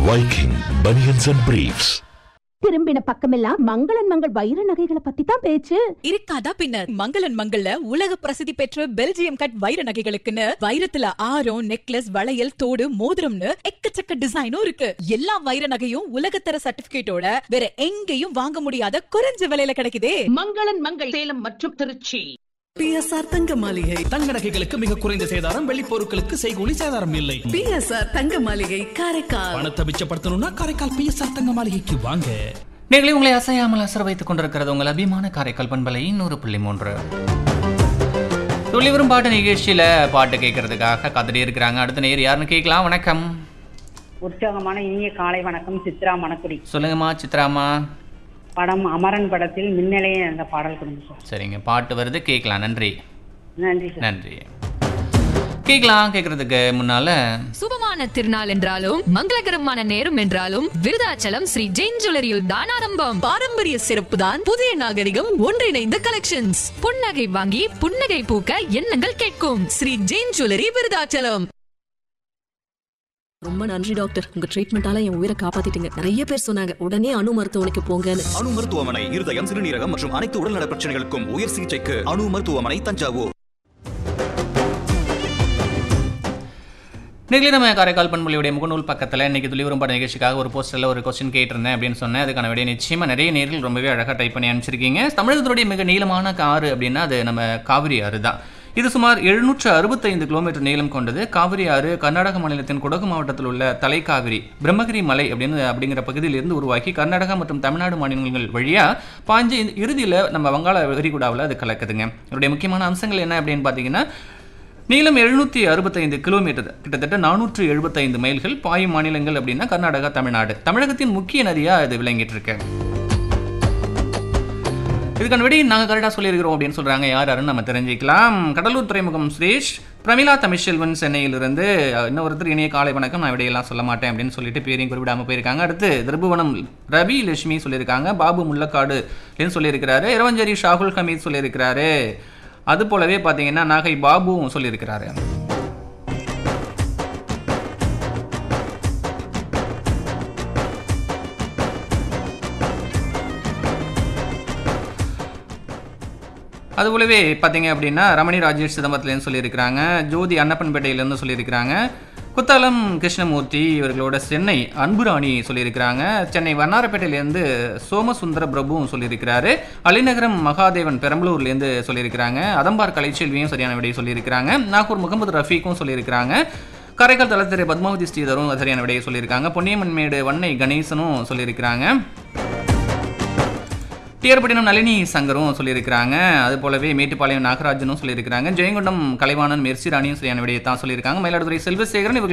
Viking Bunions and Briefs. திரும்பின பக்கமெல்லாம் மங்களன் மங்கள் வைர நகைகளை பத்தி தான் பேச்சு இருக்காதா பின்னர் மங்களன் மங்கள்ல உலக பிரசித்தி பெற்ற பெல்ஜியம் கட் வைர நகைகளுக்குன்னு வைரத்துல ஆரம் நெக்லஸ் வளையல் தோடு மோதிரம்னு எக்கச்சக்க டிசைனும் இருக்கு எல்லா வைர நகையும் உலகத்தர சர்டிபிகேட்டோட வேற எங்கேயும் வாங்க முடியாத குறைஞ்ச விலையில கிடைக்குதே மங்களன் மங்கள் சேலம் மற்றும் திருச்சி பிஎஸ்ஆர் தங்க மாளிகை தங்க நகைகளுக்கு மிக குறைந்த சேதாரம் வெள்ளி பொருட்களுக்கு செய்கூலி சேதாரம் இல்லை பிஎஸ்ஆர் தங்க மாளிகை காரைக்கால் பணத்தை மிச்சப்படுத்தணும்னா காரைக்கால் பிஎஸ்ஆர் தங்க மாளிகைக்கு வாங்க நேர்களை உங்களை அசையாமல் அசர வைத்துக் கொண்டிருக்கிறது உங்கள் அபிமான காரைக்கால் பண்பலை நூறு புள்ளி மூன்று துளி வரும் பாட்டு நிகழ்ச்சியில பாட்டு கேட்கறதுக்காக காத்துட்டே இருக்கிறாங்க அடுத்த நேர் யாருன்னு கேட்கலாம் வணக்கம் உற்சாகமான இனிய காலை வணக்கம் சித்ரா மணக்குடி சொல்லுங்கம்மா சித்ராமா படம் அமரன் படத்தில் மின்னலையே அந்த பாடல் கொடுங்க சார் சரிங்க பாட்டு வருது கேட்கலாம் நன்றி நன்றி சார் நன்றி கேட்கலாம் கேட்கறதுக்கு முன்னால சுபமான திருநாள் என்றாலும் மங்களகரமான நேரம் என்றாலும் விருதாச்சலம் ஸ்ரீ ஜெயின் ஜுவல்லரியில் தான் ஆரம்பம் பாரம்பரிய சிறப்பு தான் புதிய நாகரிகம் ஒன்றிணைந்த கலெக்ஷன்ஸ் புன்னகை வாங்கி புன்னகை பூக்க எண்ணங்கள் கேட்கும் ஸ்ரீ ஜெயின் ஜுவல்லரி விருதாச்சலம் ரொம்ப நன்றி டாக்டர் உங்க ட்ரீட்மெண்டால என் உயிரை காப்பாத்திட்டீங்க நிறைய பேர் சொன்னாங்க உடனே அணு மருத்துவமனைக்கு போங்கன்னு அணு மருத்துவமனை இருதயம் சிறுநீரகம் மற்றும் அனைத்து உடல்நல பிரச்சனைகளுக்கும் உயர் சிகிச்சைக்கு அணு மருத்துவமனை தஞ்சாவூர் நேர்களை நம்ம காரைக்கால் பண்பொழியுடைய முகநூல் பக்கத்தில் இன்னைக்கு துளி வரும் பாட்டு நிகழ்ச்சிக்காக ஒரு போஸ்டரில் ஒரு கொஸ்டின் கேட்டிருந்தேன் அப்படின்னு சொன்னேன் அதுக்கான விட நிச்சயமாக நிறைய நேர்கள் ரொம்பவே அழகாக டைப் பண்ணி அனுப்பிச்சிருக்கீங்க தமிழகத்துடைய மிக நீளமான ஆறு அப்படின்னா அது நம்ம காவிரி ஆறு தான் இது சுமார் எழுநூற்று அறுபத்தைந்து கிலோமீட்டர் நீளம் கொண்டது காவிரி ஆறு கர்நாடக மாநிலத்தின் குடகு மாவட்டத்தில் உள்ள தலைக்காவிரி பிரம்மகிரி மலை அப்படின்னு அப்படிங்கிற பகுதியிலிருந்து உருவாக்கி கர்நாடகா மற்றும் தமிழ்நாடு மாநிலங்கள் வழியாக பாஞ்சு இறுதியில் நம்ம வங்காள விரிகுடாவில் அது கலக்குதுங்க இதனுடைய முக்கியமான அம்சங்கள் என்ன அப்படின்னு பார்த்தீங்கன்னா நீளம் எழுநூற்றி அறுபத்தைந்து கிலோமீட்டர் கிட்டத்தட்ட நானூற்று எழுபத்தைந்து மைல்கள் பாயும் மாநிலங்கள் அப்படின்னா கர்நாடகா தமிழ்நாடு தமிழகத்தின் முக்கிய நதியாக இது விளங்கிட்டு இருக்கு இதுக்கான விடையை நாங்கள் கரெக்டாக சொல்லியிருக்கிறோம் அப்படின்னு சொல்கிறாங்க யார் யாருன்னு நம்ம தெரிஞ்சுக்கலாம் கடலூர் துறைமுகம் சுரேஷ் பிரமிளா தமிழ்செல்வன் சென்னையிலிருந்து அஹ், இன்னொருத்தர் இணைய காலை வணக்கம் நான் விடையெல்லாம் சொல்ல மாட்டேன் அப்படின்னு சொல்லிட்டு பேரையும் குறிப்பிடாமல் போயிருக்காங்க அடுத்து திருபுவனம் ரவி லட்சுமி சொல்லியிருக்காங்க பாபு முள்ளக்காடு அப்படின்னு சொல்லியிருக்கிறாரு இரவஞ்சேரி ஷாகுல் ஹமீத் சொல்லியிருக்கிறாரு அது போலவே பார்த்தீங்கன்னா நாகை பாபுவும் சொல்லியிருக்கிறாரு அதுபோலவே பார்த்தீங்க அப்படின்னா ரமணி ராஜேஷ் சிதம்பரத்துலேருந்து சொல்லியிருக்கிறாங்க ஜோதி அன்னப்பன்பேட்டையிலேருந்து சொல்லியிருக்கிறாங்க குத்தாலம் கிருஷ்ணமூர்த்தி இவர்களோட சென்னை அன்புராணி சொல்லியிருக்கிறாங்க சென்னை வண்ணாரப்பேட்டையிலேருந்து சோமசுந்தர பிரபுவும் சொல்லியிருக்கிறாரு அலிநகரம் மகாதேவன் பெரம்பலூர்லேருந்து சொல்லியிருக்கிறாங்க அதம்பார் கலைச்செல்வியும் சரியான விடையை சொல்லியிருக்கிறாங்க நாகூர் முகமது ரஃபீக்கும் சொல்லியிருக்கிறாங்க காரைக்கால் தளத்திரை பத்மாவதி ஸ்ரீதரும் சரியான விடையை சொல்லியிருக்காங்க பொன்னியம்மன்மேடு வன்னை கணேசனும் சொல்லியிருக்கிறாங்க டிஆர்பட்டினம் நளினி சங்கரும் சொல்லியிருக்கிறாங்க அது போலவே மேட்டுப்பாளையம் நாகராஜனும் சொல்லியிருக்கிறாங்க ஜெயங்கொண்டம் கலைவாணன் மெர்சி ராணியும் சரியான விடையை தான் சொல்லியிருக்காங்க மயிலாடுதுறை செல்வசேகரன் இவர்கள்